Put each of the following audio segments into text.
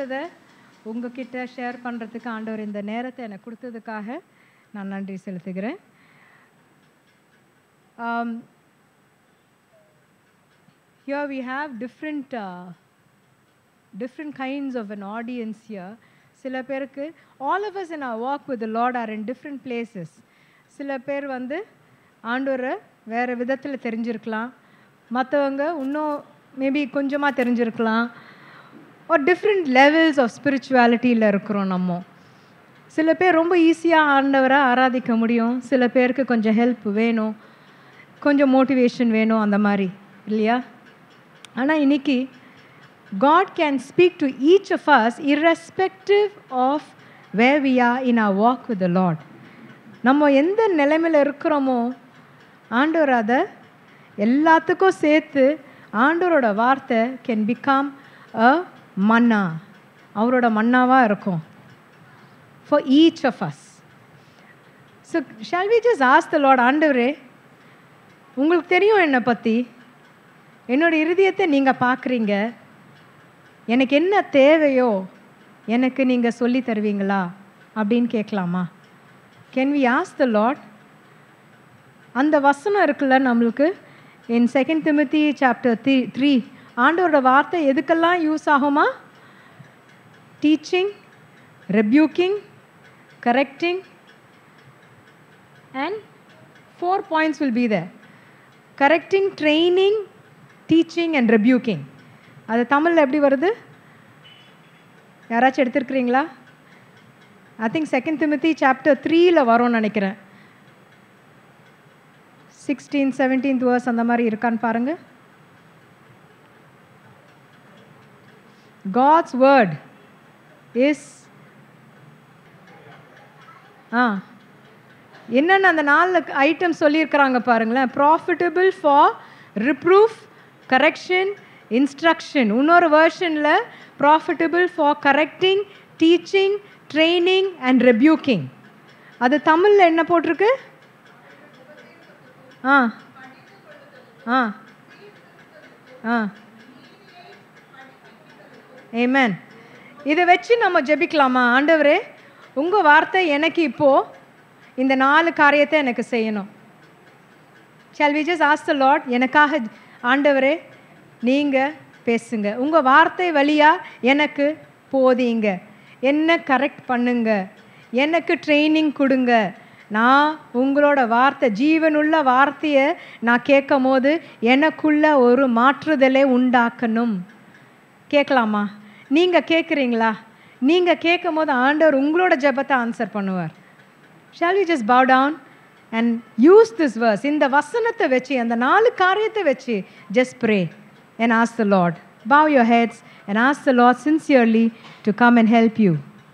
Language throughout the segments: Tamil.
இருக்கிறத உங்ககிட்ட ஷேர் பண்ணுறதுக்கு ஆண்டவர் இந்த நேரத்தை எனக்கு கொடுத்ததுக்காக நான் நன்றி செலுத்துகிறேன் Um, here we have different uh, different kinds of an audience here சில பேருக்கு all of us in our walk with the lord are in different places சில பேர் வந்து ஆண்டவரை வேறு விதத்தில் தெரிஞ்சிருக்கலாம் மற்றவங்க இன்னும் மேபி கொஞ்சமாக தெரிஞ்சிருக்கலாம் ஒரு டிஃப்ரெண்ட் லெவல்ஸ் ஆஃப் ஸ்பிரிச்சுவாலிட்டியில் இருக்கிறோம் நம்ம சில பேர் ரொம்ப ஈஸியாக ஆண்டவரை ஆராதிக்க முடியும் சில பேருக்கு கொஞ்சம் ஹெல்ப் வேணும் கொஞ்சம் மோட்டிவேஷன் வேணும் அந்த மாதிரி இல்லையா ஆனால் இன்னைக்கு God can speak to each of us irrespective of where we are in our walk with the Lord நம்ம எந்த நிலைமையில் இருக்கிறோமோ ஆண்டவர் அதை எல்லாத்துக்கும் சேர்த்து ஆண்டவரோட வார்த்தை கேன் பிகம் அ மன்னா அவரோட மன்னாவாக இருக்கும் for each of us so shall we just ask the Lord ஆண்டவரே உங்களுக்கு தெரியும் என்னை பற்றி என்னோட இருதயத்தை நீங்கள் பார்க்குறீங்க எனக்கு என்ன தேவையோ எனக்கு நீங்கள் சொல்லி தருவீங்களா அப்படின்னு கேட்கலாமா can we ask the Lord அந்த வசனம் இருக்குல்ல நம்மளுக்கு in second Timothy chapter three three ஆண்டவரோட வார்த்தை எதுக்கெல்லாம் யூஸ் ஆகுமா teaching rebuking correcting and four points will be the correcting training teaching and rebuking அது தமிழில் எப்படி வருது யாராச்சும் எடுத்துருக்கிறீங்களா I think second Timothy chapter த்ரீயில் வரும்னு நினைக்கிறேன் சிக்ஸ்டீன் செவன்டீன்த் வேர்ஸ் அந்த மாதிரி இருக்கான்னு பாருங்க காட்ஸ் வேர்ட் இஸ் ஆ என்னென்ன அந்த நாலு ஐட்டம் சொல்லியிருக்கிறாங்க பாருங்களேன் profitable for reproof correction instruction இன்னொரு வேர்ஷனில் profitable for correcting teaching training and rebuking அது தமிழில் என்ன போட்டிருக்கு ஆ ஆ ஆ ஏமேன் இதை வச்சு நம்ம ஜெபிக்கலாமா ஆண்டவரே உங்கள் வார்த்தை எனக்கு இப்போது இந்த நாலு காரியத்தை எனக்கு செய்யணும் shall we just ask the Lord எனக்காக ஆண்டவரே நீங்கள் பேசுங்க உங்கள் வார்த்தை வழியாக எனக்கு போதீங்க என்ன கரெக்ட் பண்ணுங்க எனக்கு ட்ரைனிங் கொடுங்க நான் உங்களோட வார்த்தை ஜீவனுள்ள வார்த்தையை நான் கேட்கும் போது எனக்குள்ள ஒரு மாற்றுதலை உண்டாக்கணும் கேட்கலாமா நீங்கள் கேட்குறீங்களா நீங்கள் கேட்கும் போது ஆண்டவர் உங்களோட ஜெபத்தை ஆன்சர் பண்ணுவார் shall we just bow down and use this verse இந்த வசனத்தை வச்சு அந்த நாலு காரியத்தை வச்சு just pray and ask the Lord. Bow your heads and ask the Lord sincerely to come and help you.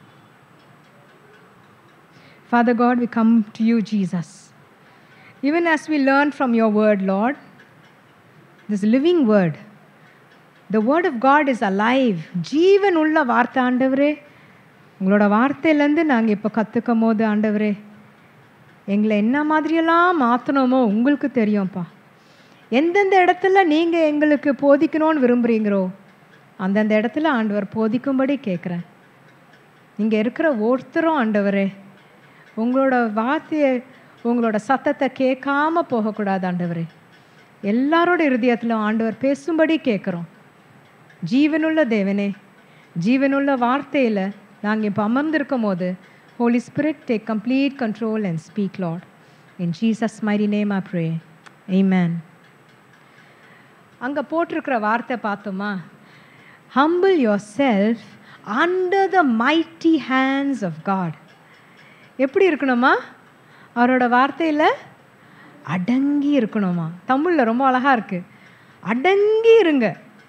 Father God, we come to you, Jesus. Even as we learn from your word, Lord, this living word, the word of God is alive. ஜீவன் உள்ள வார்த்தை ஆண்டவரே உங்களோட வார்த்தையிலேருந்து நாங்கள் இப்போ கற்றுக்கும் போது ஆண்டவரே எங்களை என்ன மாதிரியெல்லாம் மாற்றணுமோ உங்களுக்கு தெரியும்ப்பா எந்தெந்த இடத்துல நீங்கள் எங்களுக்கு போதிக்கணும்னு விரும்புகிறீங்களோ அந்தந்த இடத்துல ஆண்டவர் போதிக்கும்படி கேட்குறேன் இங்கே இருக்கிற ஒருத்தரும் ஆண்டவரே உங்களோட வார்த்தையை உங்களோட சத்தத்தை கேட்காம போகக்கூடாது ஆண்டவரே எல்லாரோட இருதயத்திலும் ஆண்டவர் பேசும்படி கேட்குறோம் ஜீவனுள்ள தேவனே ஜீவனுள்ள வார்த்தையில் நாங்கள் இப்போ அமர்ந்திருக்கும் போது Holy Spirit take complete control and speak Lord in Jesus mighty name ah pray Amen. அங்கே போட்டிருக்கிற வார்த்தை பார்த்தோமா humble yourself under the mighty hands of God எப்படி இருக்கணுமா அவரோட வார்த்தையில் அடங்கி இருக்கணுமா தமிழில் ரொம்ப அழகாக இருக்கு அடங்கி இருங்க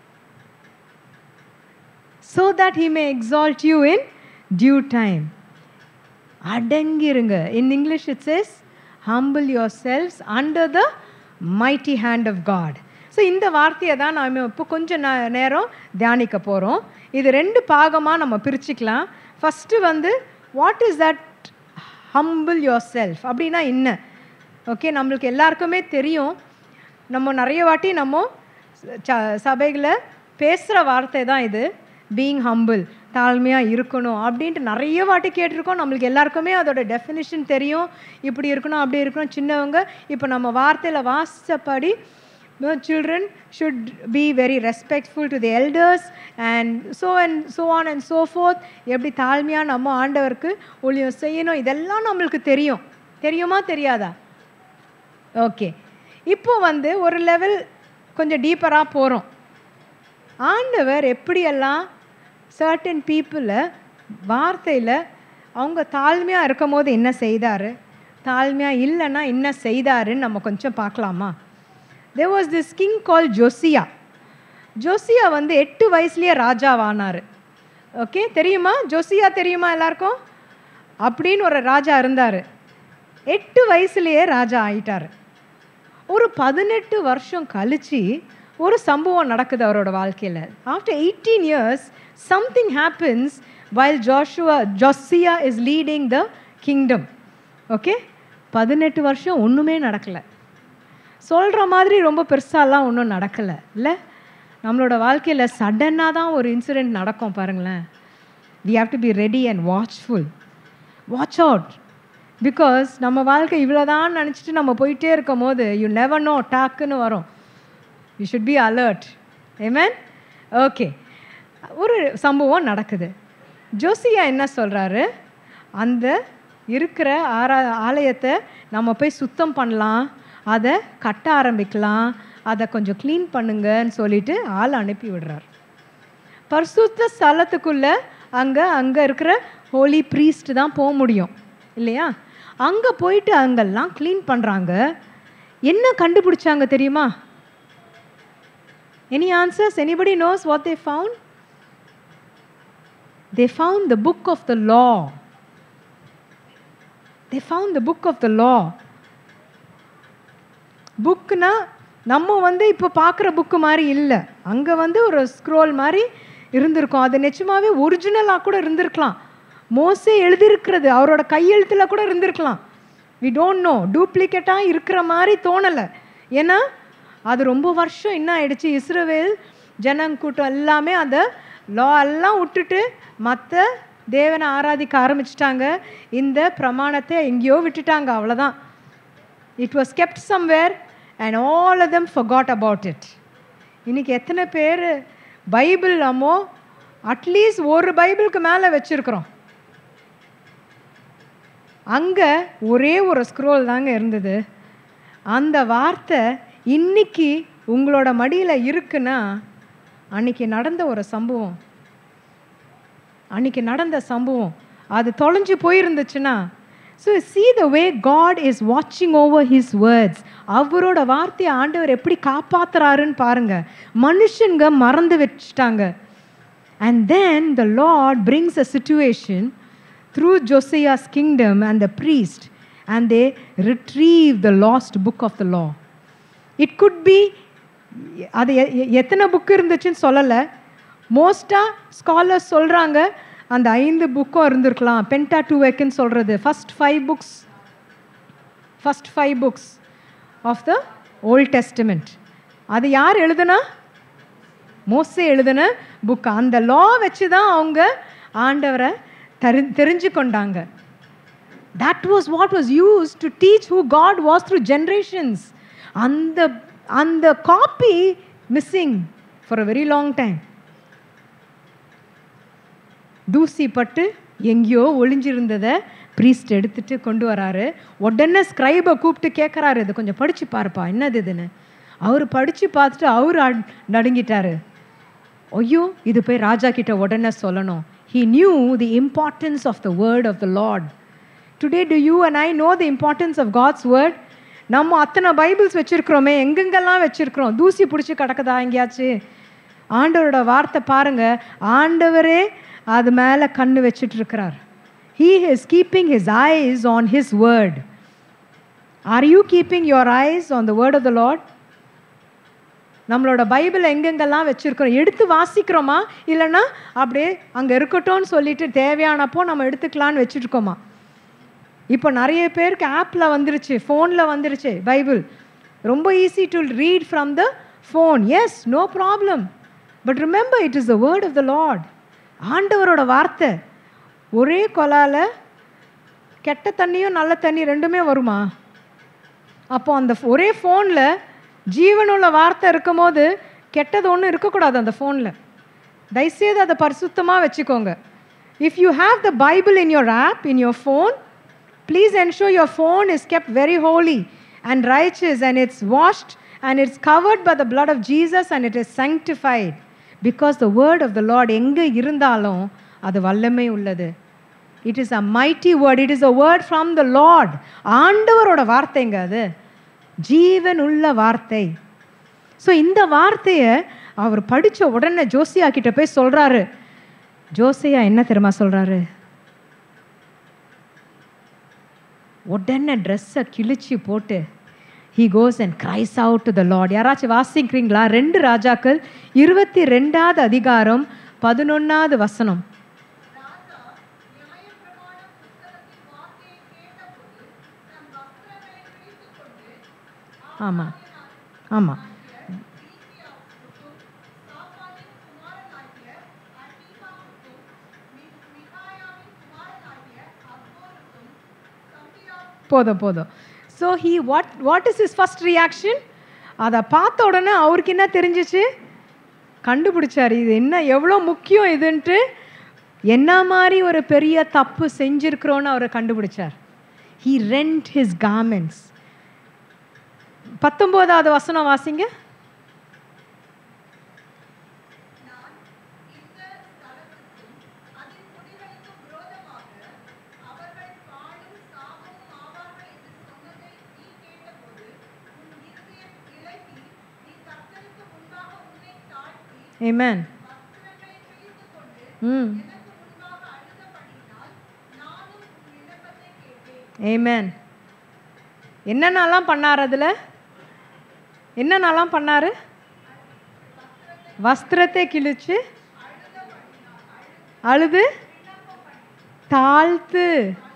so that he may exalt you in due time அடங்கி இருங்க in English it says humble yourselves under the mighty hand of God so இந்த வார்த்தையை தான் நாம் இப்போ கொஞ்சம் நே- நேரம் தியானிக்க போகிறோம் இது ரெண்டு பாகமாக நம்ம பிரிச்சுக்கலாம் ஃபஸ்ட்டு வந்து what is that humble yourself அப்படின்னா என்ன ஓகே நம்மளுக்கு எல்லாருக்குமே தெரியும் நம்ம நிறைய வாட்டி நம்ம ச- சபைகளை பேசுகிற வார்த்தை தான் இது பீயிங் ஹம்பிள் தாழ்மையாக இருக்கணும் அப்படின்ட்டு நிறைய வாட்டி கேட்டிருக்கோம் நம்மளுக்கு எல்லாருக்குமே அதோட டெஃபினிஷன் தெரியும் இப்படி இருக்கணும் அப்படி இருக்கணும் சின்னவங்க இப்போ நம்ம வார்த்தையில் வாசித்தபடி children should be very respectful to the elders and so and so on and so forth எப்படி தாழ்மையாக நம்ம ஆண்டவருக்கு ஊழியம் செய்யணும் இதெல்லாம் நம்மளுக்கு தெரியும் தெரியுமா தெரியாதா ஓகே இப்போ வந்து ஒரு லெவல் கொஞ்சம் டீப்பராக போகிறோம் ஆண்டவர் எப்படியெல்லாம் சர்டன் பீப்புளை வார்த்தையில் அவங்க தாழ்மையாக இருக்கும் போது என்ன செய்தார் தாழ்மையாக இல்லைன்னா என்ன செய்தாருன்னு நம்ம கொஞ்சம் பார்க்கலாமா there was this king called Josiah Josiah வந்து எட்டு வயசுலேயே ராஜாவானார் ஓகே தெரியுமா ஜோசியா தெரியுமா எல்லாருக்கும் அப்படின்னு ஒரு ராஜா இருந்தார் எட்டு வயசுலேயே ராஜா ஆயிட்டார் ஒரு பதினெட்டு வருஷம் கழிச்சு ஒரு சம்பவம் நடக்குது அவரோட வாழ்க்கையில் after eighteen years something happens while Joshua Josiah is leading the kingdom okay பதினெட்டு வருஷம் ஒன்றுமே நடக்கலை சொல்கிற மாதிரி ரொம்ப பெருசாலாம் ஒன்றும் நடக்கலை இல்லை நம்மளோட வாழ்க்கையில் சடனாக தான் ஒரு இன்சிடெண்ட் நடக்கும் பாருங்களேன் we have to be ready and watchful watch out because நம்ம வாழ்க்கை இவ்வளோதான் நினச்சிட்டு நம்ம போயிட்டே இருக்கும் போது யூ நெவர் நோ டாக்குன்னு வரும் you should be alert amen okay ஒரு சம்பவம் நடக்குது ஜோசியா என்ன சொல்கிறாரு அந்த இருக்கிற ஆரா ஆலயத்தை நம்ம போய் சுத்தம் பண்ணலாம் அதை கட்ட ஆரம்பிக்கலாம் அதை கொஞ்சம் க்ளீன் பண்ணுங்கன்னு சொல்லிட்டு ஆள் அனுப்பி விடுறார் பரிசுத்த ஸ்தலத்துக்குள்ளே அங்கே அங்கே இருக்கிற ஹோலி ப்ரீஸ்ட் தான் போக முடியும் இல்லையா அங்கே போயிட்டு அங்கெல்லாம் க்ளீன் பண்ணுறாங்க என்ன கண்டுபிடிச்சாங்க தெரியுமா any answers anybody knows what they found they found the book of the law they found the book of the law புக்குனா நம்ம வந்து இப்போ பார்க்குற புக்கு மாதிரி இல்லை அங்கே வந்து ஒரு ஸ்க்ரோல் மாதிரி இருந்திருக்கும் அது நிச்சயமாகவே ஒரிஜினலாக கூட இருந்திருக்கலாம் மோசே எழுதியிருக்கிறது அவரோட கையெழுத்தில் கூட இருந்திருக்கலாம் வி டோன்ட் நோ டூப்ளிகேட்டாக இருக்கிற மாதிரி தோணலை ஏன்னா அது ரொம்ப வருஷம் என்ன ஆயிடுச்சு இஸ்ரவேல் ஜனங்கூட்டம் எல்லாமே அந்த லா எல்லாம் விட்டுட்டு மற்ற தேவனை ஆராதிக்க ஆரம்பிச்சிட்டாங்க இந்த பிரமாணத்தை எங்கேயோ விட்டுட்டாங்க அவ்வளோதான் it was kept somewhere and all of them forgot about it இன்றைக்கி எத்தனை பேர் பைபிள் நம்மோ அட்லீஸ்ட் ஒரு பைபிளுக்கு மேலே வச்சுருக்குறோம் அங்கே ஒரே ஒரு ஸ்க்ரோல் தாங்க இருந்தது அந்த வார்த்தை இன்னைக்கு உங்களோட மடியில் இருக்குன்னா அன்னைக்கு நடந்த ஒரு சம்பவம் அன்னைக்கு நடந்த சம்பவம் அது தொலைஞ்சு போயிருந்துச்சுன்னா so see the way God is வாட்சிங் ஓவர் ஹிஸ் வேர்ட்ஸ் அவரோட வார்த்தையை ஆண்டவர் எப்படி காப்பாத்துறாருன்னு பாருங்க மனுஷங்க மறந்து வச்சுட்டாங்க and then the Lord brings a situation through Josiah's kingdom and the priest and they retrieve the lost book of the law it could be அது எ- எ- எத்தனை புக் இருந்துச்சுன்னு சொல்லலை மோஸ்ட்டாக ஸ்காலர்ஸ் சொல்கிறாங்க அந்த ஐந்து புக்கும் இருந்திருக்கலாம் பென்டா டூ வெக்குன்னு சொல்கிறது first five books first five books of the Old Testament அது யார் எழுதுனா மோசே எழுதின புக் அந்த லா வச்சு தான் அவங்க ஆண்டவரை தெரி தெரிஞ்சு கொண்டாங்க that was what was used to teach who God was through generations. அந்த அந்த copy missing for a very long time தூசி பட்டு எங்கேயோ ஒளிஞ்சிருந்ததை ப்ரீஸ்ட் எடுத்துட்டு கொண்டு வராரு உடனே ஸ்க்ரைபை கூப்பிட்டு கேட்குறாரு இது கொஞ்சம் படிச்சு பாருப்பா என்னது இதுன்னு அவர் படித்து பார்த்துட்டு அவர் அட்- நடுங்கிட்டாரு ஐயோ இது போய் ராஜா கிட்ட உடனே சொல்லணும் he knew the importance of the word of the Lord today to you and I know the importance of God's word நம்ம அத்தனை பைபிள்ஸ் வச்சுருக்கிறோமே எங்கெங்கெல்லாம் வச்சுருக்கிறோம் தூசி பிடிச்சி கிடக்குதா எங்கேயாச்சு ஆண்டவரோட வார்த்தை பாருங்க ஆண்டவரே அது மேலே கண்ணு வச்சுட்டு இருக்கிறார் he is keeping his eyes on his word are you keeping your eyes on the word of the Lord நம்மளோட பைபிள் எங்கெங்கெல்லாம் வச்சுருக்கிறோம் எடுத்து வாசிக்கிறோமா இல்லைன்னா அப்படியே அங்கே இருக்கட்டும்னு சொல்லிட்டு தேவையானப்போ நம்ம எடுத்துக்கலான்னு வச்சுருக்கோமா இப்போ நிறைய பேருக்கு ஆப்பில் வந்துருச்சு ஃபோனில் வந்துருச்சு பைபிள் ரொம்ப easy to read from the phone yes no problem but remember it is the word of the Lord ஆண்டவரோட வார்த்தை ஒரே கொலால கெட்ட தண்ணியும் நல்ல தண்ணி ரெண்டுமே வருமா அப்போ அந்த ஒரே ஃபோனில் ஜீவனுள்ள வார்த்தை இருக்கும்போது கெட்டது ஒன்றும் இருக்கக்கூடாது அந்த ஃபோனில் தயவுசெய்து அதை பரிசுத்தமாக வச்சுக்கோங்க if you have the Bible in your app in your phone please ensure your phone is kept very holy and righteous and it's washed and it's covered by the blood of Jesus and it is sanctified because the word of the Lord எங்கே இருந்தாலும் அது வல்லமை உள்ளது it is a mighty word it is a word from the Lord ஆண்டவரோட வார்த்தைங்க அது ஜீவன் உள்ள வார்த்தை ஸோ இந்த வார்த்தையை அவர் படித்த உடனே ஜோசியா கிட்ட போய் சொல்கிறாரு ஜோசியா என்ன தெரியுமா சொல்கிறாரு உடனே ட்ரெஸ்ஸை கிழிச்சு போட்டு he goes and cries out to the Lord யாராச்சும் வாசிக்கிறீங்களா ரெண்டு ராஜாக்கள் இருபத்தி ரெண்டாவது அதிகாரம் பதினொன்னாவது வசனம் ஆமாம் ஆமாம் போதும் போதும் so he what what is is first reaction அதை பார்த்த உடனே அவருக்கு என்ன தெரிஞ்சிச்சு கண்டுபிடிச்சார் இது என்ன எவ்வளோ முக்கியம் இதுன்ட்டு என்ன மாதிரி ஒரு பெரிய தப்பு செஞ்சிருக்கிறோன்னு அவரை கண்டுபிடிச்சார் ஹீ ரெண்ட் ஹிஸ் கார்மெண்ட்ஸ் பத்தொம்போதாவது வசனம் வாசிங்க Amen. ம் ஏமேன் என்னென்னலாம் பண்ணார் அதில் என்னென்னலாம் பண்ணார் வஸ்திரத்தை கிழிச்சு அழுது தாழ்த்து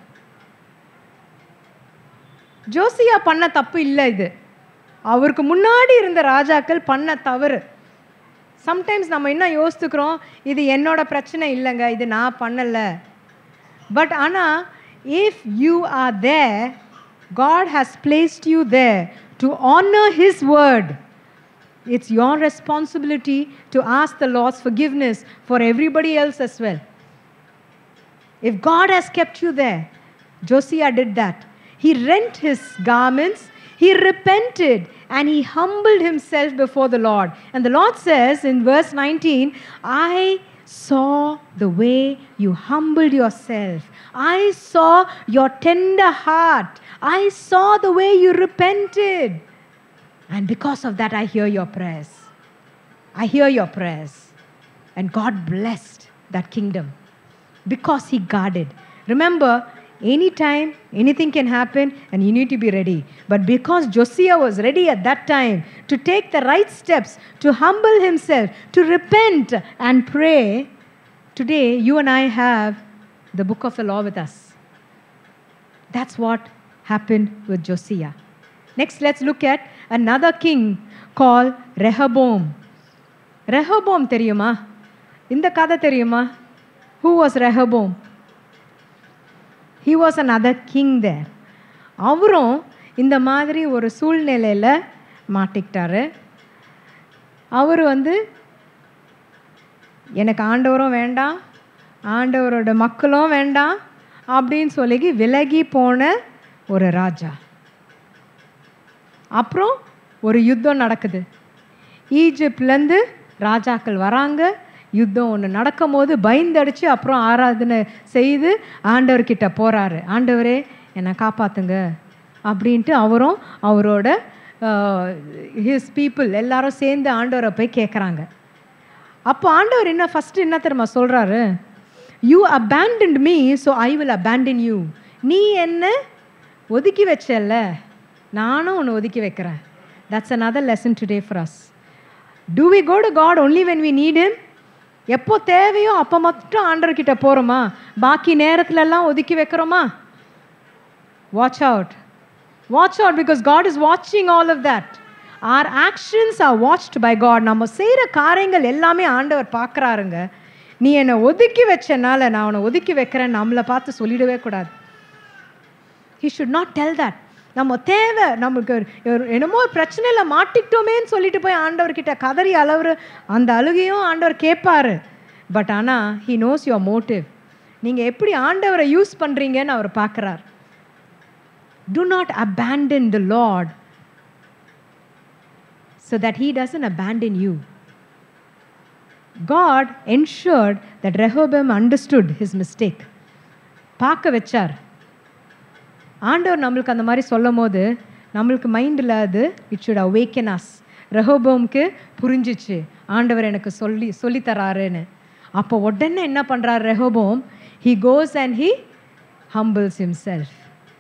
ஜோசியா பண்ண தப்பு இல்லை இது அவருக்கு முன்னாடி இருந்த ராஜாக்கள் பண்ண தவறு சம்டைம்ஸ் நம்ம என்ன யோசித்துக்கிறோம் இது என்னோட பிரச்சனை இல்லைங்க இது நான் பண்ணலை பட் ஆனால் if you are there God has placed you there to honour his word it's your responsibility to ask the Lord's forgiveness for everybody else as well If God has kept you there, Josiah did that. He rent his garments, he repented, and he humbled himself before the Lord. And the Lord says in verse 19, I saw the way you humbled yourself. I saw your tender heart. I saw the way you repented. And because of that, I hear your prayers. I hear your prayers. And God blessed that kingdom because he guarded. Remember, anytime anything can happen and you need to be ready. But because Josiah was ready at that time to take the right steps, to humble himself, to repent and pray, today you and I have the book of the law with us. That's what happened with Josiah. Next, let's look at another king called Rehoboam. Rehoboam தெரியுமா இந்த கதை தெரியுமா Who was Rehoboam? He was another king there. அவரும் இந்த மாதிரி ஒரு சூழ்நிலையில் மாட்டிக்கிட்டாரு அவர் வந்து எனக்கு ஆண்டவரும் வேண்டாம் ஆண்டவரோட மக்களும் வேண்டாம் அப்படின்னு சொல்லி விலகி போன ஒரு ராஜா அப்புறம் ஒரு யுத்தம் நடக்குது ஈஜிப்ட்லேருந்து ராஜாக்கள் வராங்க யுத்தம் ஒன்று நடக்கும் போது பயந்தடிச்சு அப்புறம் ஆராதனை செய்து ஆண்டவர்கிட்ட போகிறாரு ஆண்டவரே என்னை காப்பாற்றுங்க அப்படின்ட்டு அவரும் அவரோட ஹிஸ் பீப்புள் எல்லாரும் சேர்ந்து ஆண்டவரை போய் கேட்குறாங்க அப்போ ஆண்டவர் என்ன ஃபஸ்ட்டு என்ன தெரியுமா சொல்கிறாரு you abandoned me so I will abandon you நீ என்ன ஒதுக்கி வச்சல்ல நானும் உன்னை ஒதுக்கி வைக்கிறேன் that's another lesson today for us do we go to god only when we need him எப்போ தேவையோ அப்போ மட்டும் ஆண்டர்கிட்ட போகிறோமா பாக்கி நேரத்துலலாம் ஒதுக்கி வைக்கிறோமா watch out watch out because God is வாட்சிங் all of that our actions are watched by God நம்ம செய்கிற காரியங்கள் எல்லாமே ஆண்டவர் பார்க்குறாருங்க நீ என்னை ஒதுக்கி வச்சனால நான் உன்னை ஒதுக்கி வைக்கிறேன் நம்மளை பார்த்து சொல்லிடவே கூடாது he should not tell that நம்ம தேவை நமக்கு ஒரு- ஒரு என்னமோ ஒரு பிரச்சனையில் மாட்டிக்கிட்டோமேன்னு சொல்லிட்டு போய் ஆண்டவர்கிட்ட கதறி அளவுற அந்த அழுகையும் ஆண்டவர் கேட்பாரு பட் ஆனால் ஹி நோஸ் யுவர் மோட்டிவ் நீங்கள் எப்படி ஆண்டவரை யூஸ் பண்ணுறீங்கன்னு அவர் பார்க்குறார் do not abandon the Lord so that He doesn't abandon you. God ensured that Rehoboam understood his mistake. பார்க்க வச்சார் ஆண்டவர் நம்மளுக்கு அந்த மாதிரி சொல்லும் போது நம்மளுக்கு மைண்டில் அது இட் ஷுட் அவேக்கன் அஸ் ரெஹோபோம்க்கு புரிஞ்சிச்சு ஆண்டவர் எனக்கு சொல்லி சொல்லி தராருன்னு அப்போ உடனே என்ன பண்ணுறார் Rehoboam he goes and he humbles himself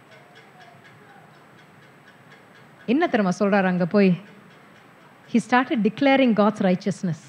என்ன தெரியுமா சொல்றாரு அங்க போய் he started declaring god's righteousness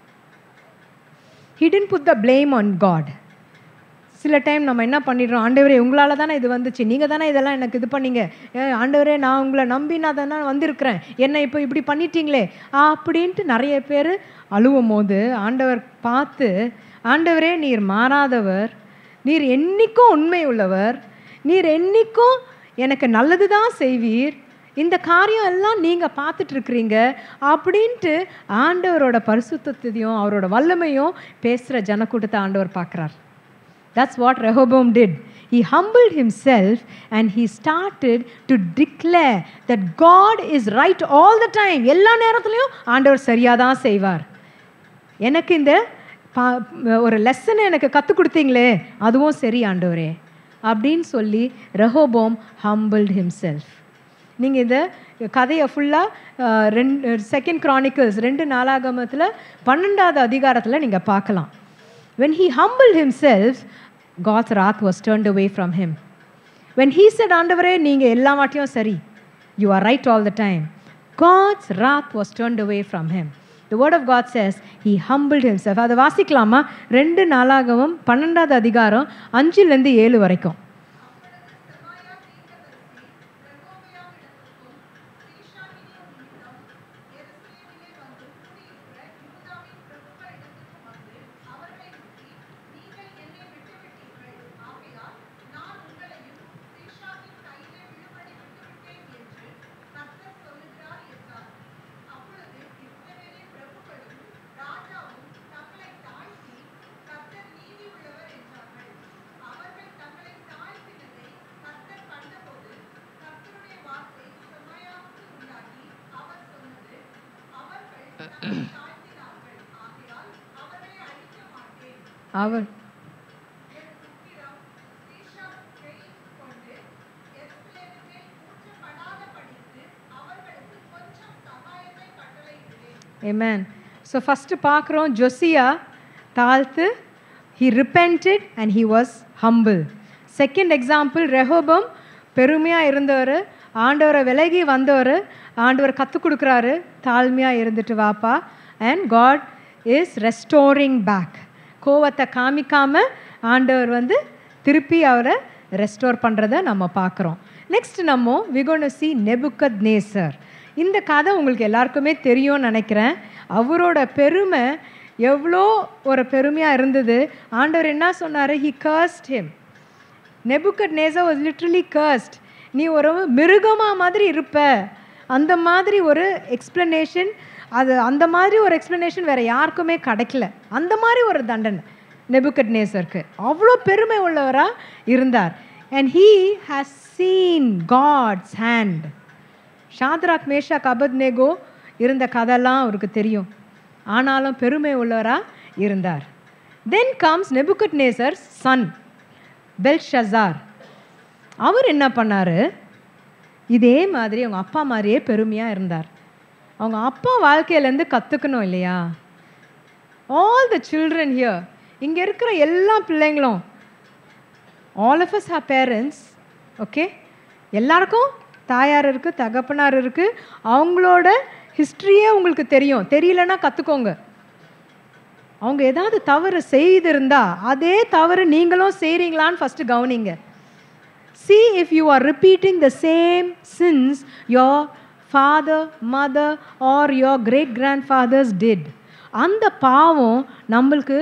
he didn't put the blame on god சில டைம் நம்ம என்ன பண்ணிடுறோம் ஆண்டவரே உங்களால் தானே இது வந்துச்சு நீங்கள் தானே இதெல்லாம் எனக்கு இது பண்ணீங்க ஏ, ஆண்டவரே நான் உங்களை நம்பி நான் தானே வந்திருக்கிறேன் என்ன இப்போ இப்படி பண்ணிட்டீங்களே அப்படின்ட்டு நிறைய பேர் அழுவும் போது ஆண்டவர் பார்த்து ஆண்டவரே நீர் மாறாதவர் நீர் என்னைக்கும் உண்மை உள்ளவர் நீர் என்னைக்கும் எனக்கு நல்லது தான் செய்வீர் இந்த காரியம் எல்லாம் நீங்கள் பார்த்துட்டு இருக்கிறீங்க அப்படின்ட்டு ஆண்டவரோட பரிசுத்தத்தையும் அவரோட வல்லமையும் பேசுகிற ஜனக்கூட்டத்தை ஆண்டவர் பார்க்குறார் That's what Rehoboam did. He humbled himself and he started to declare that God is right all the time. எல்லா நேரத்துலையும் ஆண்டவர் சரியாக தான் செய்வார் எனக்கு இந்த பா ஒரு லெசனை எனக்கு கற்றுக் கொடுத்தீங்களே அதுவும் சரி ஆண்டவரே அப்படின்னு சொல்லி ரெஹோபோம் humbled himself நீங்கள் இந்த கதையை ஃபுல்லாக ரெண்டு செகண்ட் க்ரானிக்கல்ஸ் ரெண்டு நாளாகமத்தில் பன்னெண்டாவது அதிகாரத்தில் நீங்கள் பார்க்கலாம் when he humbled himself god's wrath was turned away from him when he said ஆண்டவரே நீங்கள் எல்லா வாட்டியும் சரி you are right all the time god's wrath was turned away from him the word of god says he humbled himself அதை வாசிக்கலாமா ரெண்டு நாளாகவும் பன்னெண்டாவது அதிகாரம் அஞ்சுலேருந்து ஏழு வரைக்கும் அவர் Amen. So first பார்க்குறோம் ஜொசியா தாழ்த்து he repented and he was humble. Second example Rehoboam பெருமையாக இருந்தவர் ஆண்டவரை விலகி வந்தவர் ஆண்டவர் கற்றுக் கொடுக்குறாரு தாழ்மையாக இருந்துட்டு வாப்பா and God is restoring back கோவத்தை காமிக்காம ஆண்டவர் வந்து திருப்பி அவரை ரெஸ்டோர் பண்ணுறத நம்ம பார்க்குறோம் நெக்ஸ்ட் நம்ம விகோன சி நெபுக்கத் நேசர் இந்த கதை உங்களுக்கு எல்லாருக்குமே தெரியும்னு நினைக்கிறேன் அவரோட பெருமை எவ்வளோ ஒரு பெருமையாக இருந்தது ஆண்டவர் என்ன சொன்னார் he cursed him Nebuchadnezzar was literally cursed நீ ஒரு மிருகமா மாதிரி இருப்ப அந்த மாதிரி ஒரு எக்ஸ்ப்ளனேஷன் அது அந்த மாதிரி ஒரு எக்ஸ்ப்ளனேஷன் வேற யாருக்குமே கிடைக்கல அந்த மாதிரி ஒரு தண்டனை நெபுக்கட் நேசருக்கு அவ்வளோ பெருமை உள்ளவராக இருந்தார் and he has seen God's hand Shadrach Meshach Abednego இருந்த கதைலாம் அவருக்கு தெரியும் ஆனாலும் பெருமை உள்ளவராக இருந்தார் தென் கம்ஸ் நெபுக்கட் நேசர் சன் பெல்ஷசார் அவர் என்ன பண்ணார் இதே மாதிரி அவங்க அப்பா மாதிரியே பெருமையாக இருந்தார் அவங்க அப்பா வாழ்க்கையிலேருந்து கற்றுக்கணும் இல்லையா ஆல் த சில்ட்ரன் ஹியர் இங்கே இருக்கிற எல்லா பிள்ளைங்களும் all of us have parents okay எல்லாருக்கும் தாயார் இருக்குது தகப்பனார் இருக்குது அவங்களோட ஹிஸ்ட்ரியே உங்களுக்கு தெரியும் தெரியலன்னா கற்றுக்கோங்க அவங்க ஏதாவது தவறு செய்திருந்தா அதே தவறு நீங்களும் செய்கிறீங்களான்னு ஃபஸ்ட்டு கவனிங்க see if you are repeating the same sins your father mother or your great grandfathers did அந்த பாவம் நம்மளுக்கு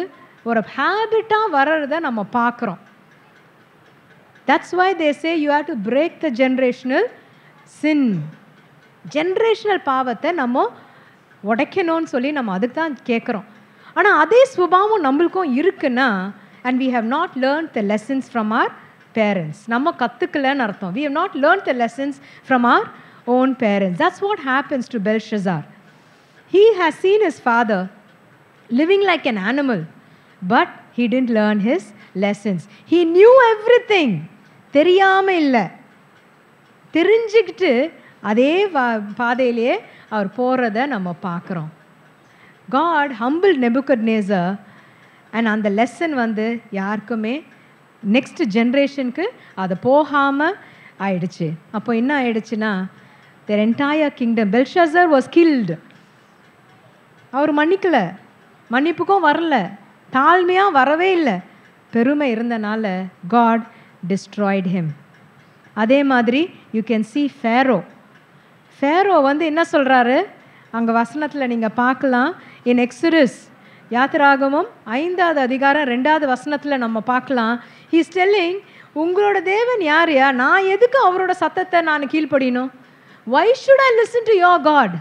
ஒரு ஹேபிட்டாக வர்றத நம்ம பார்க்குறோம் that's why they say you have to break the generational sin generational பாவத்தை நம்ம உடைக்கணும்னு சொல்லி நம்ம அதுக்கு தான் கேட்குறோம் ஆனால் அதே சுபாவம் நம்மளுக்கும் இருக்குன்னா and we have not learn the lessons from our parents நம்ம கற்றுக்கலன்னு அர்த்தம் we have not learn the lessons from our own parents that's what happens to Belshazzar he has seen his father living like an animal but he didn't learn his lessons he knew everything தெரியாமல் இல்லை தெரிஞ்சுக்கிட்டு அதே வா பாதையிலேயே அவர் போகிறத நம்ம பார்க்குறோம் காட் ஹம்பிள் நெபுக்கட் நேசர் அண்ட் அந்த லெசன் வந்து யாருக்குமே நெக்ஸ்ட் ஜென்ரேஷனுக்கு அது போகாமல் ஆயிடுச்சு அப்போ என்ன ஆயிடுச்சுன்னா their entire kingdom Belshazzar was killed அவர் மன்னிக்கல மன்னிப்புக்கும் வரல தாழ்மையாக வரவே இல்லை பெருமை இருந்தனால காட் டிஸ்ட்ராய்ட் ஹிம் அதே மாதிரி you can see Pharaoh Pharaoh வந்து என்ன சொல்கிறாரு அங்கே வசனத்தில் நீங்கள் பார்க்கலாம் இன் எக்ஸுரிஸ் யாத்திராகமம் ஐந்தாவது அதிகாரம் ரெண்டாவது வசனத்தில் நம்ம பார்க்கலாம் ஹீஸ் டெல்லிங் உங்களோட தேவன் யாரையா நான் எதுக்கு அவரோட சத்தத்தை நான் கீழ்ப்படியணும் why should I listen to your God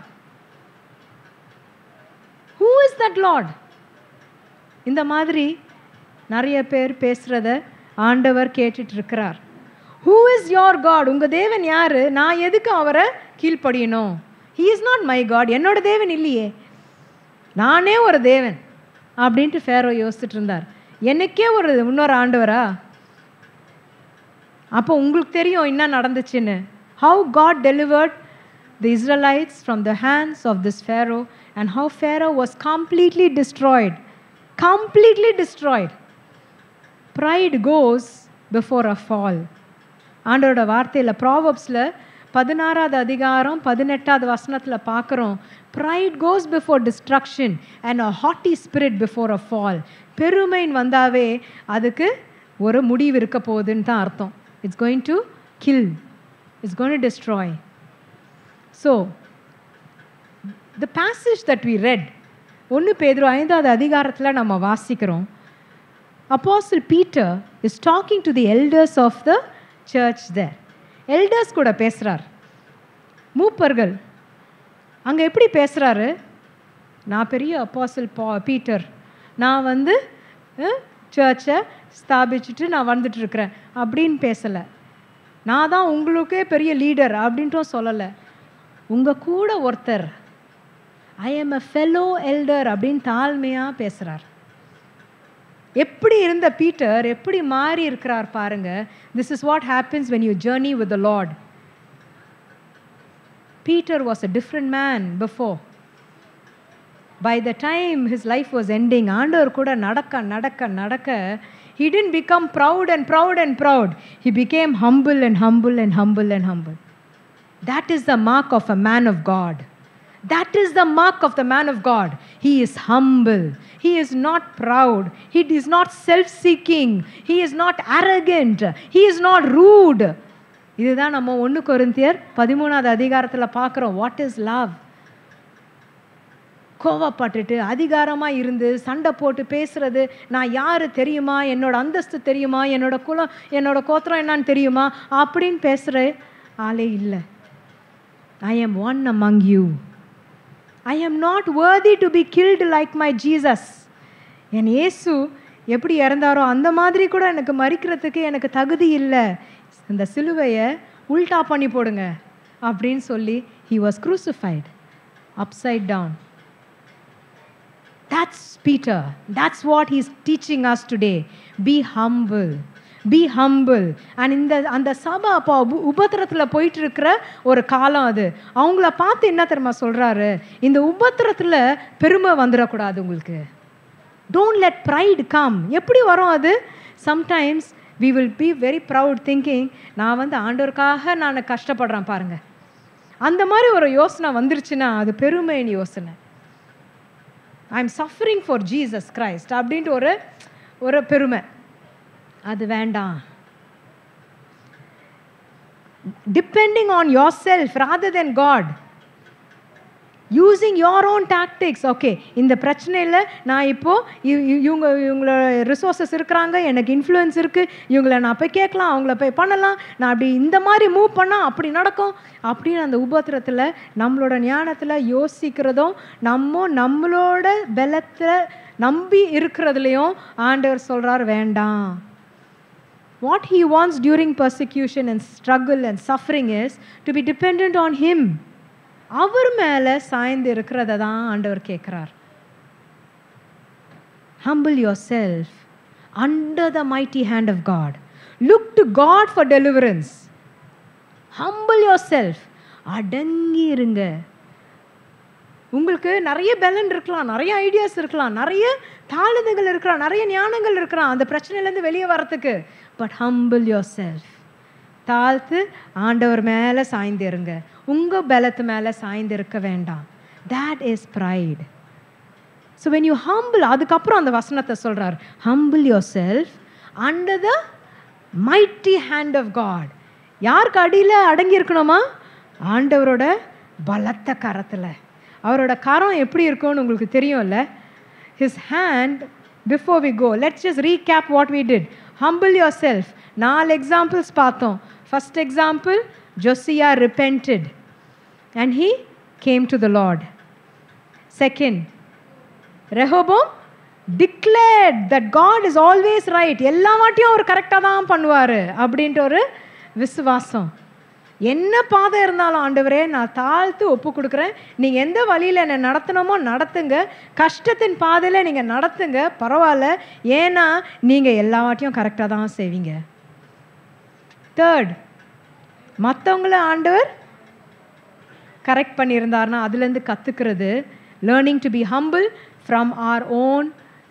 who is that Lord இந்த மாதிரி நிறைய பேர் பேசுகிறத ஆண்டவர் கேட்டுட்டு இருக்கிறார் ஹூ இஸ் யோர் காட் உங்கள் தேவன் யார் நான் எதுக்கு அவரை கீழ்ப்படியணும் he is not my God என்னோட தேவன் இல்லையே நானே ஒரு தேவன் அப்படின்ட்டு ஃபேரோ யோசிச்சுட்டு இருந்தார் எனக்கே ஒரு இன்னொரு ஆண்டவரா அப்போ உங்களுக்கு தெரியும் என்ன நடந்துச்சுன்னு how God delivered the Israelites from the hands of this Pharaoh and how Pharaoh was completely destroyed completely destroyed pride goes before a fall ஆண்டோட வார்த்தையில் ப்ராவப்ஸில் பதினாறாவது அதிகாரம் பதினெட்டாவது வசனத்தில் பார்க்குறோம் pride goes before destruction and a haughty spirit before a fall பெருமைன்னு வந்தாவே அதுக்கு ஒரு முடிவு இருக்க போகுதுன்னு தான் அர்த்தம் it's going to kill it's going to destroy so the passage that we red ஒன்று பேதுரு ஐந்தாவது அதிகாரத்தில் நம்ம வாசிக்கிறோம் அப்பாசில் Peter is talking to the elders of the church their elders கூட பேசுகிறார் மூப்பர்கள் அங்கே எப்படி பேசுகிறாரு நான் பெரிய அப்பாசில் பா பீட்டர் நான் வந்து சர்ச்சை ஸ்தாபிச்சுட்டு நான் வந்துட்டுருக்கிறேன் அப்படின்னு பேசலை நான் தான் உங்களுக்கே பெரிய லீடர் அப்படின்ட்டும் சொல்லலை உங்கள் கூட ஒருத்தர் I am a fellow elder அப்படின்னு தாழ்மையாக பேசுகிறார் எப்படி இருந்த பீட்டர் எப்படி மாறி இருக்கிறார் பாருங்க this is what happens when you journey with the Lord Peter was a different man before by the time his life was ending ஆண்டவர் கூட நடக்க நடக்க நடக்க he didn't become proud and proud and proud he became humble and humble and humble and humble that is the mark of a man of god that is the mark of the man of God. He is humble. He is not proud. He is not self seeking. He is not arrogant. He is not rude. இதுதான் நம்ம ஒன்று கொரிந்தியர் பதிமூணாவது அதிகாரத்தில் பார்க்குறோம் வாட் இஸ் லவ் கோவப்பட்டுட்டு அதிகாரமாக இருந்து சண்டை போட்டு பேசுறது நான் யார் தெரியுமா என்னோட அந்தஸ்து தெரியுமா என்னோட குலம் என்னோட கோத்திரம் என்னன்னு தெரியுமா அப்படின்னு பேசுகிற ஆளே இல்லை I am one among you I am not worthy to be killed like my Jesus என் இயேசு எப்படி இறந்தாரோ அந்த மாதிரி கூட எனக்கு மறிக்கிறதுக்கு எனக்கு தகுதி இல்லை இந்த சிலுவையை உல்டா பண்ணி போடுங்க அப்படின்னு சொல்லி he was crucified upside down that's peter that's what he's teaching us today be humble be humble and இந்த அந்த சபை அப்போ உப உபத்திரத்தில் போயிட்டு இருக்கிற ஒரு காலம் அது அவங்கள பார்த்து என்ன தெரியுமா சொல்கிறாரு இந்த உபத்திரத்தில் பெருமை வந்துடக்கூடாது உங்களுக்கு டோன்ட் லெட் ப்ரைட் கம் எப்படி வரும் அது sometimes we will be very proud thinking நான் வந்து ஆண்டவருக்காக நான் கஷ்டப்படுறேன் பாருங்க அந்த மாதிரி ஒரு யோசனை வந்துருச்சுன்னா அது பெருமைன்னு யோசனை I am suffering for Jesus Christ அப்படின்ட்டு ஒரு ஒரு பெருமை அது வேண்டாம் depending on yourself rather than God using your own tactics okay இந்த பிரச்சனையில் நான் இப்போது இவங்க இவங்களோட ரிசோர்ஸஸ் இருக்கிறாங்க எனக்கு இன்ஃப்ளூயன்ஸ் இருக்குது இவங்கள நான் போய் கேட்கலாம் அவங்கள போய் பண்ணலாம் நான் அப்படி இந்த மாதிரி மூவ் பண்ணால் அப்படி நடக்கும் அப்படின்னு அந்த உபத்திரத்தில் நம்மளோட ஞானத்தில் யோசிக்கிறதும் நம்ம நம்மளோட பலத்தில் நம்பி இருக்கிறதுலையும் ஆண்டவர் சொல்கிறார் வேண்டாம் what he wants during persecution and struggle and suffering is to be dependent on him அவர் மேலே சாய்ந்து இருக்கிறத தான் ஆண்டவர் கேட்குறார் humble yourself under the mighty hand of God look to God for deliverance humble yourself அடங்கி இருங்க உங்களுக்கு நிறைய பலன் இருக்கலாம் நிறைய ஐடியாஸ் இருக்கலாம் நிறைய தாளுதுகள் இருக்கலாம் நிறைய ஞானங்கள் இருக்கலாம் அந்த பிரச்சனையிலேருந்து வெளியே வரத்துக்கு பட் ஹம்பிள் யோர் செல்ஃப் தாழ்த்து ஆண்டவர் மேலே சாய்ந்திருங்க உங்கள் பலத்து மேலே சாய்ந்திருக்க வேண்டாம் that is pride so when you humble அதுக்கப்புறம் அந்த வசனத்தை சொல்கிறார் humble yourself under the mighty hand of God யாருக்கு அடியில் அடங்கி இருக்கணுமா ஆண்டவரோட பலத்த கரத்தில் அவரோட கரம் எப்படி இருக்கும்னு உங்களுக்கு தெரியும்ல his hand before we go let's just recap what we did humble yourself நாலு எக்ஸாம்பிள்ஸ் பார்த்தோம் first example Josiah repented and he came to the Lord second Rehoboam declared that God is always right எல்லா வாட்டியும் அவர் கரெக்டாக தான் பண்ணுவார் அப்படின்ட்டு ஒரு விசுவாசம் என்ன பாதை இருந்தாலும் ஆண்டவரே நான் தாழ்த்து ஒப்பு கொடுக்குறேன் நீங்கள் எந்த வழியில் என்னை நடத்தணுமோ நடத்துங்க கஷ்டத்தின் பாதையில் நீங்கள் நடத்துங்க பரவாயில்ல ஏன்னா நீங்கள் எல்லா வாட்டியும் கரெக்டாக தான் செய்வீங்க தேர்ட் மற்றவங்கள ஆண்டவர் கரெக்ட் பண்ணியிருந்தார்னா அதுலேருந்து கற்றுக்கிறது learning to be humble from our own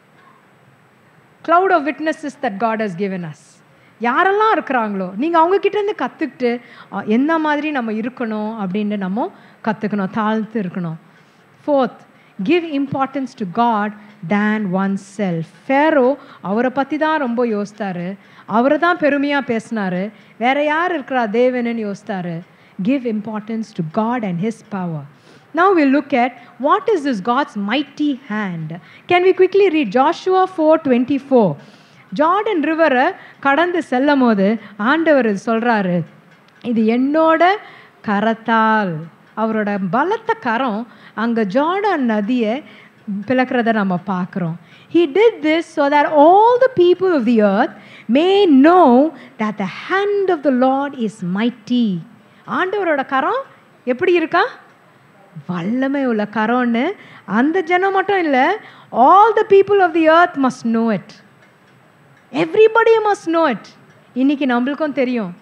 cloud of witnesses that God has given us யாரெல்லாம் இருக்கிறாங்களோ நீங்கள் அவங்கக்கிட்டேருந்து கற்றுக்கிட்டு எந்த மாதிரி நம்ம இருக்கணும் அப்படின்னு நம்ம கற்றுக்கணும் தாழ்த்து இருக்கணும் fourth give importance to God than oneself Pharaoh அவரை பற்றி தான் ரொம்ப யோசித்தாரு அவரை தான் பெருமையாக பேசினார் வேற யார் இருக்கிறா தேவனுன்னு யோசித்தாரு give importance to God and his power Now we'll look at what is this God's mighty hand. Can we quickly read Joshua 4:24? Jordan ரிவரை கடந்து செல்லும் போது ஆண்டவர் சொல்கிறாரு இது என்னோட கரத்தால் அவரோட பலத்த கரம் அங்கே ஜார்டன் நதியை பிளக்கிறத நம்ம பார்க்குறோம் He did this so that all the people of the earth may know that the hand of the Lord is mighty. ஆண்டவரோட கரம் எப்படி இருக்கா வல்லமை உள்ள கரோன்னு அந்த ஜனம் மட்டும் இல்லை all the people of the earth must know it everybody must know it இன்னைக்கு நம்மளுக்கும் தெரியும்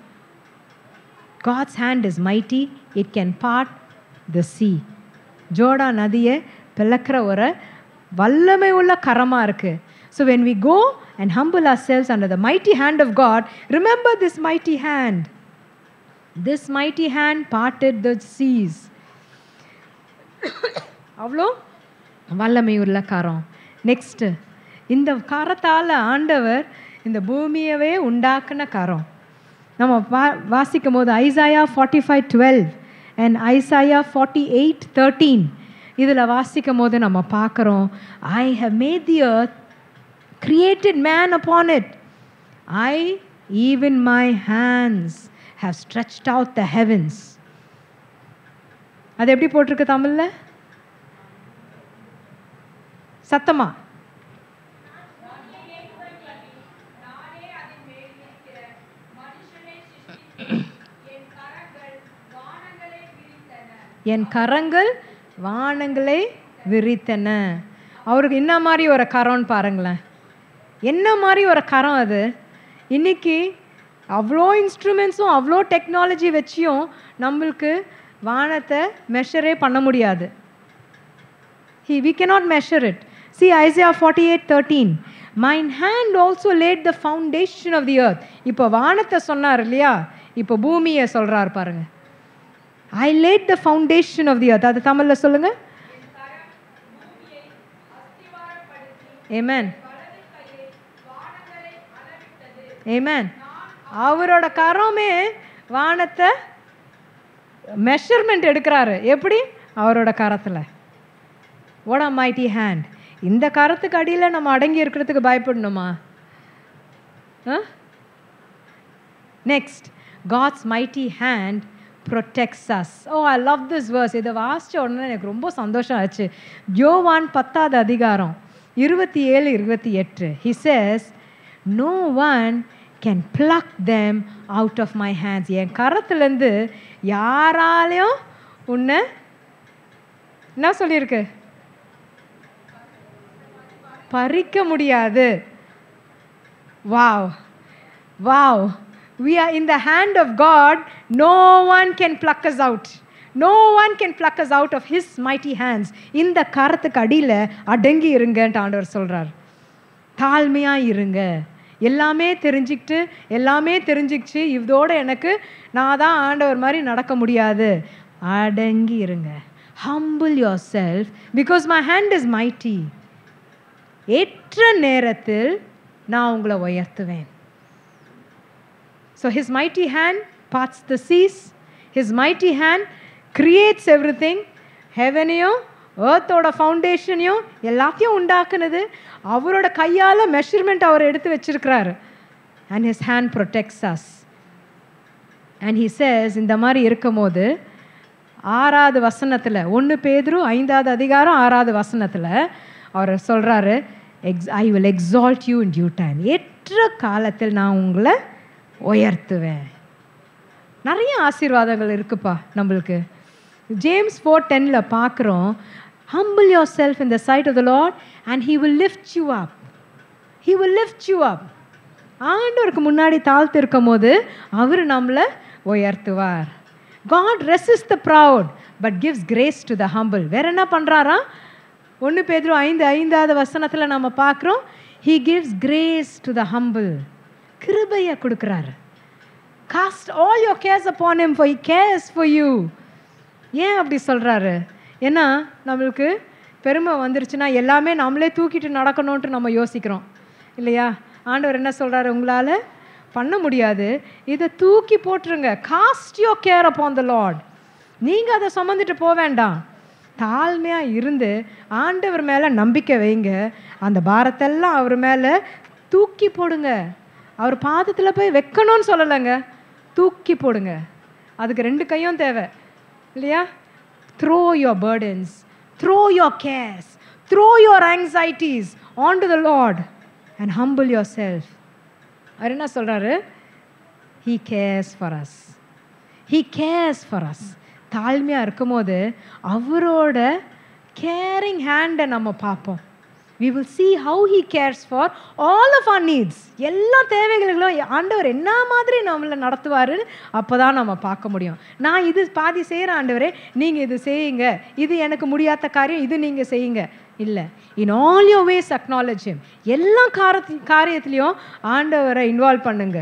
God's hand is mighty it can part the sea Jordan நதியை பிளக்கிற ஒரு வல்லமை உள்ள கரமாக இருக்குது so when we go and humble ourselves under the mighty hand of God remember this mighty hand this mighty hand parted the seas அவ்வளோ வல்லமை உள்ள கரம் நெக்ஸ்ட்டு இந்த கரத்தால் ஆண்டவர் இந்த பூமியவே உண்டாக்குன கரம் நம்ம வா வாசிக்கும் போது Isaiah forty five twelve and Isaiah forty eight thirteen இதில் வாசிக்கும் போது நம்ம பார்க்குறோம் I have made the earth created man upon it I even my hands have stretched out the heavens அது எப்படி போட்டிருக்கு தமிழ்ல சத்தமா என் கரங்கள் வானங்களை விரித்தன அவருக்கு என்ன மாதிரி ஒரு கரம்னு பாருங்களேன் என்ன மாதிரி ஒரு கரம் அது இன்னைக்கு அவ்வளோ இன்ஸ்ட்ருமெண்ட்ஸும் அவ்வளோ டெக்னாலஜி வச்சியும் நம்மளுக்கு வானத்தை மெஷரே பண்ண முடியாது he we cannot measure it see isaiah 48 13 mine hand also laid the foundation of the earth இப்போ வானத்தை சொன்னார் இல்லையா இப்போ பூமியை சொல்றார் பாருங்க I laid the foundation of the earth அது தமிழ்ல சொல்லுங்க ஏமேன் ஏமேன் அவரோட கரமே வானத்தை மெஷர்மெண்ட் எடுக்கிறாரு எப்படி அவரோட கரத்தில் what a mighty hand இந்த கரத்துக்கு அடியில் நம்ம அடங்கி இருக்கிறதுக்கு பயப்படணுமா next God's mighty hand protects us oh I love this verse இதை வாசித்த உடனே எனக்கு ரொம்ப சந்தோஷம் ஆச்சு யோவான் பத்தாவது அதிகாரம் இருபத்தி ஏழு இருபத்தி எட்டு he says no one can pluck them out of my hands என் கரத்துலேருந்து யாராலையும் உன்னை என்ன சொல்லியிருக்கு பறிக்க முடியாது wow wow we are in the hand of God no one can pluck us out no one can pluck us out of his mighty hands இந்த கரத்துக்கு அடியில் அடங்கி இருங்கன்ட்டு ஆண்டவர் சொல்றார் தாழ்மையா இருங்க எல்லாமே தெரிஞ்சுக்கிட்டு எல்லாமே தெரிஞ்சுக்கிச்சு இதோட எனக்கு நான் தான் ஆண்டவர் மாதிரி நடக்க முடியாது அடங்கி இருங்க humble yourself because my hand is mighty ஏற்ற நேரத்தில் நான் உங்களை உயர்த்துவேன் so his mighty hand parts the seas his mighty hand creates everything ஹெவனையும் ஏர்த்தோட ஃபவுண்டேஷனையும் எல்லாத்தையும் உண்டாக்குனது அவரோட கையால் மெஷர்மெண்ட் அவர் எடுத்து வச்சிருக்கிறாரு and his hand protects us and he says இந்த மாதிரி இருக்கும்போது ஆறாவது வசனத்தில் ஒன்று பேதுரு ஐந்தாவது அதிகாரம் ஆறாவது வசனத்தில் அவர் சொல்கிறாரு எக்ஸ் I will exalt you in due time ஏற்ற காலத்தில் நான் உங்களை உயர்த்துவேன் நிறைய ஆசீர்வாதங்கள் இருக்குப்பா நம்மளுக்கு ஜேம்ஸ் ஃபோர் டென்னில் பார்க்குறோம் humble yourself in the sight of the Lord and he will lift you up he will lift you up ஆண்டவருக்கு முன்னாடி தாழ்த்து இருக்கும் போது அவர் நம்மளை உயர்த்துவார் God resists the proud but gives grace to the humble வேற என்ன பண்ணுறாரா ஒன்று பேதுரு ஐந்து ஐந்தாவது வசனத்தில் நம்ம பார்க்குறோம் he gives grace to the humble கிருபையை கொடுக்குறாரு cast all your cares upon him for he cares for you ஏன் அப்படி சொல்கிறாரு ஏன்னா நம்மளுக்கு பெருமை வந்துருச்சுன்னா எல்லாமே நம்மளே தூக்கிட்டு நடக்கணுன்ட்டு நம்ம யோசிக்கிறோம் இல்லையா ஆண்டவர் என்ன சொல்கிறாரு உங்களால் பண்ண முடியாது இதை தூக்கி போட்டுருங்க cast your care upon the Lord நீங்கள் அதை சுமந்துட்டு போக வேண்டாம் தாழ்மையாக இருந்து ஆண்டவர் மேலே நம்பிக்கை வைங்க அந்த பாரத்தெல்லாம் அவர் மேலே தூக்கி போடுங்க அவர் பாதத்தில் போய் வைக்கணும்னு சொல்லலைங்க தூக்கி போடுங்க அதுக்கு ரெண்டு கையும் தேவை இல்லையா throw your burdens throw your cares throw your anxieties on to the Lord and humble yourself அவர் என்ன சொல்கிறாரு he cares for us he cares for us தாழ்மையாக இருக்கும்போது அவரோட கேரிங் ஹேண்டை நம்ம பார்ப்போம் we will see how he cares for all of our needs எல்லா தேவைகளும் ஆண்டவர் என்ன மாதிரி நம்மளை நடத்துவார் அப்போ தான் நம்ம பார்க்க முடியும் நான் இது பாதி செய்கிற ஆண்டவரே நீங்கள் இது செய்யுங்க இது எனக்கு முடியாத காரியம் இது நீங்கள் செய்யுங்க இல்லை in all your ways acknowledge him எல்லா காரத்தி காரியத்துலேயும் ஆண்டவரை இன்வால்வ் பண்ணுங்க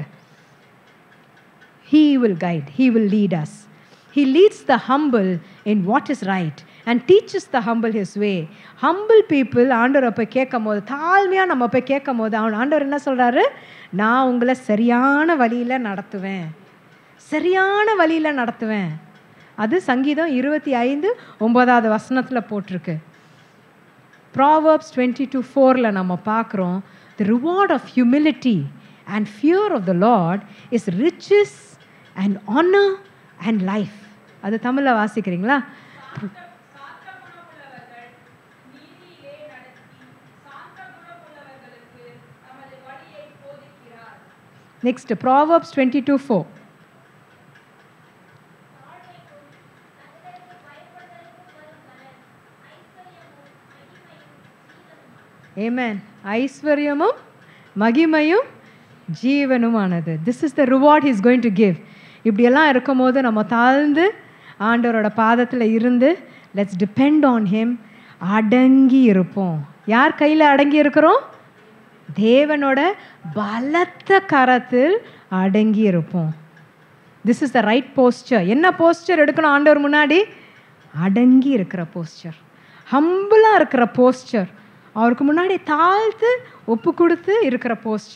He will guide, He will lead us. He leads the humble in what is right and teaches the humble His way. Humble people ஆண்டவரை போய் கேட்கும் போது தாழ்மையாக நம்ம போய் கேட்கும் போது அவன் ஆண்டவர் என்ன சொல்கிறாரு நான் உங்களை சரியான வழியில் நடத்துவேன் சரியான வழியில் நடத்துவேன் அது சங்கீதம் இருபத்தி ஐந்து ஒன்பதாவது வசனத்தில் போட்டிருக்கு ப்ராவர்ப்ஸ் டுவெண்ட்டி டூ ஃபோரில் நம்ம பார்க்குறோம் the reward of humility and fear of the Lord is riches and honour and life அது தமிழில் வாசிக்கிறீங்களா next Proverbs twenty two four ஏமேன் ஐஸ்வர்யமும் மகிமையும் ஜீவனுமானது this is the reward is going to give இப்படியெல்லாம் இருக்கும்போது நம்ம தாழ்ந்து ஆண்டவரோட பாதத்தில் இருந்து லெட்ஸ் டிபெண்ட் ஆன் ஹிம் அடங்கி இருப்போம் யார் கையில் அடங்கி இருக்கிறோம் தேவனோட பலத்த கரத்தில் அடங்கி இருப்போம் this is the right posture என்ன போஸ்டர் எடுக்கணும் ஆண்டவர் முன்னாடி அடங்கி இருக்கிற போஸ்டர் ஹம்பிளாக இருக்கிற போஸ்டர் அவருக்கு முன்னாடி தாழ்த்து ஒப்பு கொடுத்து இருக்கிற போஸ்டர்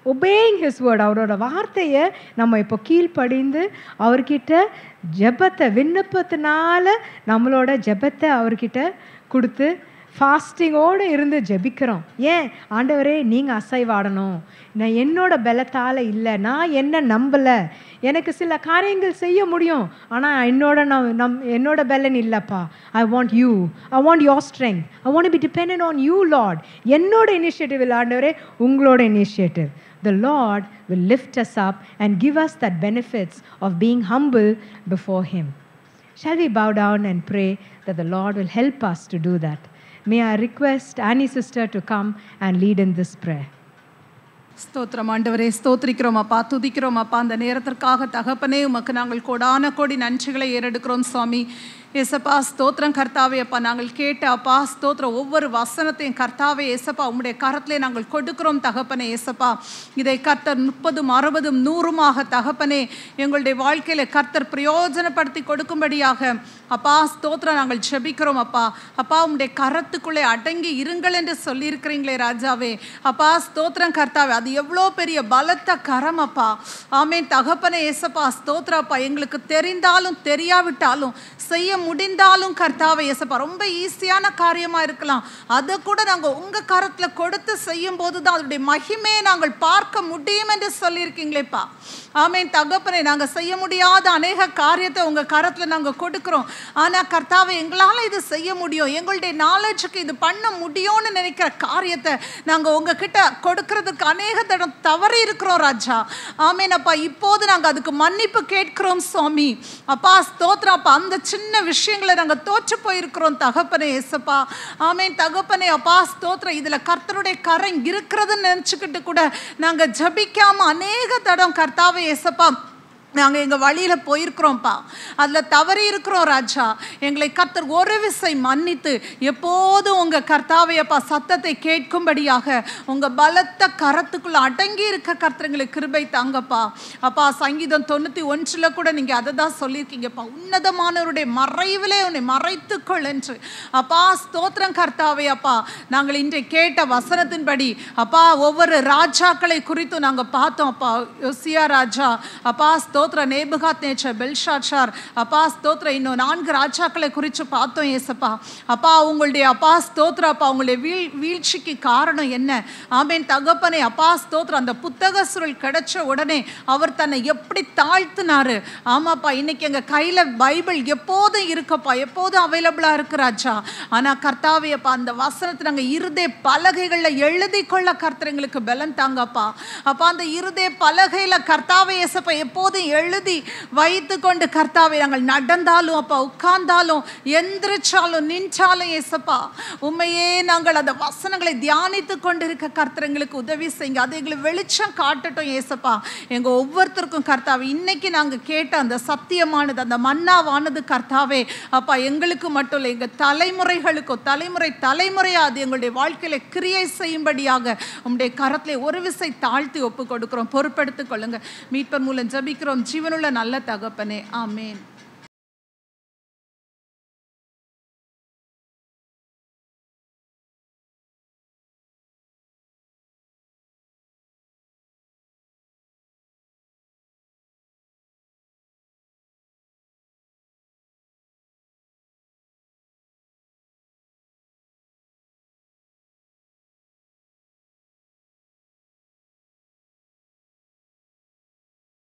ஒபேயிங் ஹிஸ் வேர்ட் அவரோட வார்த்தையை நம்ம இப்போ கீழ்ப்படிந்து அவர்கிட்ட ஜெபத்தை விண்ணப்பத்தினால நம்மளோட ஜெபத்தை அவர்கிட்ட கொடுத்து ஃபாஸ்டிங்கோடு இருந்து ஜெபிக்கிறோம் ஏன் ஆண்டவரே நீங்கள் அசைவாடணும் நான் என்னோட பலத்தால் இல்லை நான் என்ன நம்பலை எனக்கு சில காரியங்கள் செய்ய முடியும் ஆனால் என்னோட நான் நம் என்னோட பலன் இல்லைப்பா I want you I want your strength I want be depend on you Lord என்னோட இனிஷியேட்டிவ் இல்லை ஆண்டவரே உங்களோட initiative the Lord will lift us up and give us that benefits of being humble before Him. Shall we bow down and pray that the Lord will help us to do that? May I request Annie sister to come and lead in this prayer. ஸ்தோத்திரம் ஆண்டவரே ஸ்தோத்திரிக்கிறோம் அப்பா துதிக்கிறோம் அப்பா அந்த நேரத்திற்காக தகப்பனே உமக்கு நாங்கள் கொடான கோடி நன்றிகளை ஏறெடுக்கிறோம் சுவாமி ஏசப்பா ஸ்தோத்திரம் கர்த்தாவே அப்பா நாங்கள் கேட்ட அப்பா ஸ்தோத்திரம் ஒவ்வொரு வசனத்தையும் கர்த்தாவே ஏசப்பா உம்முடைய கரத்திலே நாங்கள் கொடுக்கிறோம் தகப்பனே ஏசப்பா இதை கர்த்தர் முப்பதும் அறுபதும் நூறுமாக தகப்பனே எங்களுடைய வாழ்க்கையில கர்த்தர் பிரயோஜனப்படுத்தி கொடுக்கும்படியாக அப்பா ஸ்தோத்திரம் நாங்கள் ஜெபிக்கிறோம் அப்பா அப்பா உம்முடைய கரத்துக்குள்ளே அடங்கி இருங்கள் என்று சொல்லியிருக்கிறீங்களே ராஜாவே அப்பா ஸ்தோத்திரம் கர்த்தாவே அது எவ்வளோ பெரிய பலத்த கரம் அப்பா ஆமேன் தகப்பனே ஏசப்பா ஸ்தோத்திரம் அப்பா எங்களுக்கு தெரிந்தாலும் தெரியாவிட்டாலும் செய்ய முடிந்தாலும் கர்த்தாவை ஏசப்பா ரொம்ப ஈஸியான காரியமா இருக்கலாம் அதை கூட நாங்கள் உங்க கரத்துல கொடுத்து செய்யும் போது தான் அதனுடைய மகிமையை நாங்கள் பார்க்க முடியும் என்று சொல்லியிருக்கீங்களேப்பா ஆமேன் தகப்பனே நாங்கள் செய்ய முடியாத அநேக காரியத்தை உங்க கரத்துல நாங்கள் கொடுக்கிறோம் ஆனா கர்த்தாவை எங்களால இது செய்ய முடியும் எங்களுடைய நாலேஜுக்கு இது பண்ண முடியும்னு நினைக்கிற காரியத்தை நாங்க உங்ககிட்ட கொடுக்கறதுக்கு அநேக தடம் தவறி இருக்கிறோம் ராஜா ஆமேன் அப்பா இப்போது நாங்க அதுக்கு மன்னிப்பு கேட்கிறோம் சுவாமி அப்பா ஸ்தோத்திரம் அப்பா அந்த சின்ன விஷயங்களை நாங்க தோற்று போயிருக்கிறோம் தகப்பனே ஏசப்பா ஆமேன் தகப்பனே அப்பா ஸ்தோத்திரம் இதுல கர்த்தருடைய கரம் இருக்கிறதுன்னு நினைச்சுக்கிட்டு கூட நாங்க ஜபிக்காம அநேக தடம் கர்த்தாவே ஏசப்பா நாங்கள் எங்கள் வழியில் போயிருக்கிறோம்ப்பா அதில் தவறி இருக்கிறோம் ராஜா எங்களை கர்த்தர் ஒரு விசை மன்னித்து எப்போதும் உங்கள் கர்த்தாவையப்பா சத்தத்தை கேட்கும்படியாக உங்கள் பலத்த கரத்துக்குள்ள அடங்கி இருக்க கர்த்தர்களுக்கு கிருபை தாங்கப்பா அப்பா சங்கீதம் தொண்ணூற்றி ஒன்றில் கூட நீங்கள் அதை தான் சொல்லியிருக்கீங்கப்பா உன்னதமானவருடைய மறைவிலே உன்னை மறைத்துக்கொள் என்று அப்பா ஸ்தோத்திரம் கர்த்தாவே அப்பா நாங்கள் இன்றை கேட்ட வசனத்தின்படி அப்பா ஒவ்வொரு ராஜாக்களை குறித்தும் நாங்கள் பார்த்தோம் அப்பா யோசியா ராஜா அப்பா ஸ்தோத்திர நேபுகாத் நேச்சர் பெல்ஷாட்சார் அப்பா ஸ்தோத்திர இன்னும் நான்கு ராஜாக்களை குறித்து பார்த்தோம் ஏசப்பா அப்பா உங்களுடைய அப்பா ஸ்தோத்திர அப்பா உங்களுடைய வீழ் வீழ்ச்சிக்கு காரணம் என்ன ஆமேன் தகப்பனே அப்பா ஸ்தோத்திரம் அந்த புத்தக சுருள் கிடைச்ச உடனே அவர் தன்னை எப்படி தாழ்த்தினாரு ஆமாப்பா இன்னைக்கு எங்கள் கையில் பைபிள் எப்போதும் இருக்கப்பா எப்போதும் அவைலபிளாக இருக்கு ராஜா ஆனால் கர்த்தாவே அப்பா அந்த வசனத்தை நாங்கள் இருதே பலகைகளில் எழுதி கொள்ள கர்த்தர் எங்களுக்கு பலன் தாங்கப்பா அப்பா அந்த இருதே பலகையில் கர்த்தாவே ஏசப்பா எப்போதும் எழுதி வைத்து கொண்டு கர்த்தாவை நாங்கள் நடந்தாலும் அப்பா உட்கார்ந்தாலும் எந்திரிச்சாலும் நின்றாலும் ஏசப்பா உண்மையே நாங்கள் அந்த வசனங்களை தியானித்து கொண்டிருக்க கர்த்தர் எங்களுக்கு உதவி செய்யுங்க அது எங்களுக்கு வெளிச்சம் காட்டட்டும் ஏசப்பா எங்க ஒவ்வொருத்தருக்கும் கர்த்தாவே இன்னைக்கு நாங்கள் கேட்ட அந்த சத்தியமானது அந்த மன்னாவானது கர்த்தாவே அப்பா எங்களுக்கு மட்டும் இல்லை எங்க தலைமுறைகளுக்கும் தலைமுறை தலைமுறையா அது எங்களுடைய வாழ்க்கையில கிரியை செய்யும்படியாக உங்களுடைய கரத்திலே ஒரு விசை தாழ்த்தி ஒப்பு கொடுக்கிறோம் பொறுப்படுத்திக் கொள்ளுங்க மீட்பர் மூலம் ஜபிக்கிறோம் ஜீவனுள்ள நல்ல தகப்பனே ஆமேன்